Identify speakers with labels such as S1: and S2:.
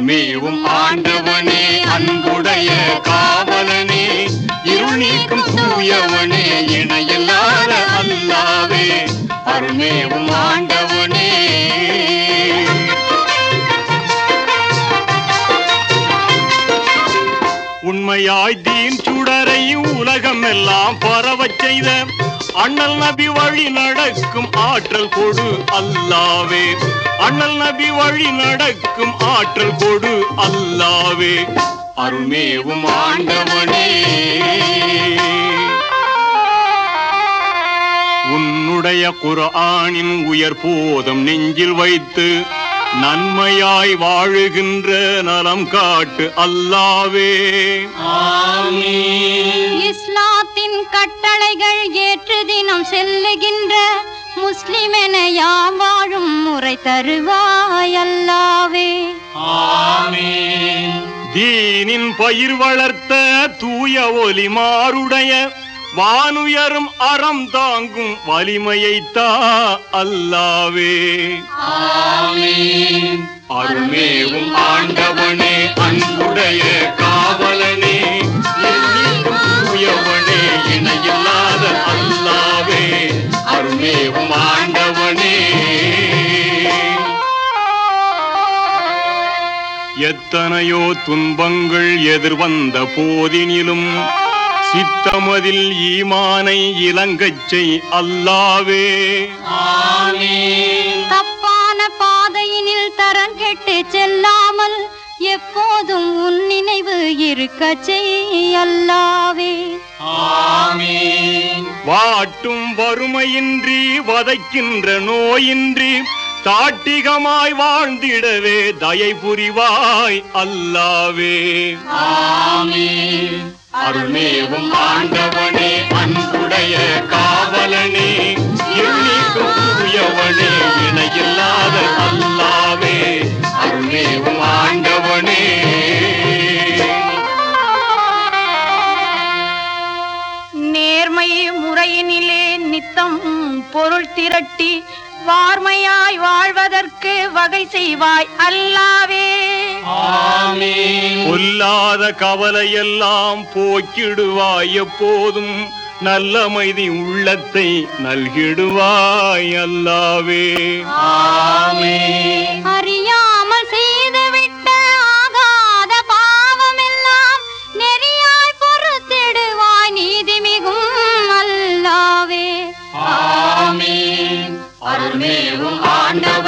S1: அருள்மேவும் ஆண்டவனே அன்புடைய காவலனே இருள் நீக்கும் தூயவனே இணையில்லாத அல்லாவே அருள்மேவும் ஆண்டவனே உண்மையாய் தீன் சுடரையும் உலகம் எல்லாம் பரவச் செய்த அண்ணல் நபி வழி நடக்கும் ஆற்றல் கொடு அல்லாவே அண்ணல் நபி வழி நடக்கும் ஆற்றல் கொடு அல்லாவே அருள்மேவும் ஆண்டவனே உன்னுடைய குர்ஆனின் உயர் போதம் நெஞ்சில் வைத்து நன்மையாய் வாழுகின்ற நலம் காட்டு அல்லாவே
S2: இஸ்லாத்தின் கட்டளைகள் ஏற்று தினம் செல்லுகின்ற முஸ்லிமென யாம் வாழும் முறை தருவாய் அல்லாவே
S1: தீனின் பயிர் வளர்த்த தூய ஒலிமாருடைய வானுயரும் அறம் தாங்கும் வலிமையை தா அல்லாவே அருள்மேவும் ஆண்டவனே அன்புடைய காவலனே எண்ணிக்கும் தூயவனே இணையில்லாத அல்லாவே அருள்மேவும் ஆண்டவனே எத்தனையோ துன்பங்கள் எதிர்வந்த போதினிலும் சித்தமதில் ஈமானை இலங்கச் செய் அல்லாவே
S2: தப்பான பாதையினில் தரங்கெட்டு செல்லாமல் எப்போதும் உன் நினைவு இருக்க செய் அல்லாவே
S1: வாட்டும் வறுமையின்றி வதைக்கின்ற நோயின்றி தாட்டிகமாய் வாழ்ந்திடவே தயை புரிவாய் அல்லாவே அருள்மேவும் ஆண்டவனே அன்புடைய காவலனே எண்ணிக்கும் தூயவனே இணையில்லாத அல்லாவே அருள்மேவும் ஆண்டவனே
S2: நேர்மை முறையினிலே நித்தம் பொருள் திரட்டி வார்மையாய் வாழ்வதற்கு வகை செய்வாய் அல்லாவே
S1: பொல்லாத கவலையெல்லாம் போக்கிடுவாய் எப்போதும் நல்லமைதி உள்ளத்தை நல்கிடுவாய் அல்லாவே
S2: அறியாமல் செய்துவிட்ட ஆகாத பாவமெல்லாம் நெறியாய் பொறுத்திடுவாய் நீதி மிகும் அல்லாவே
S1: அருள்மேவும் ஆண்டவனே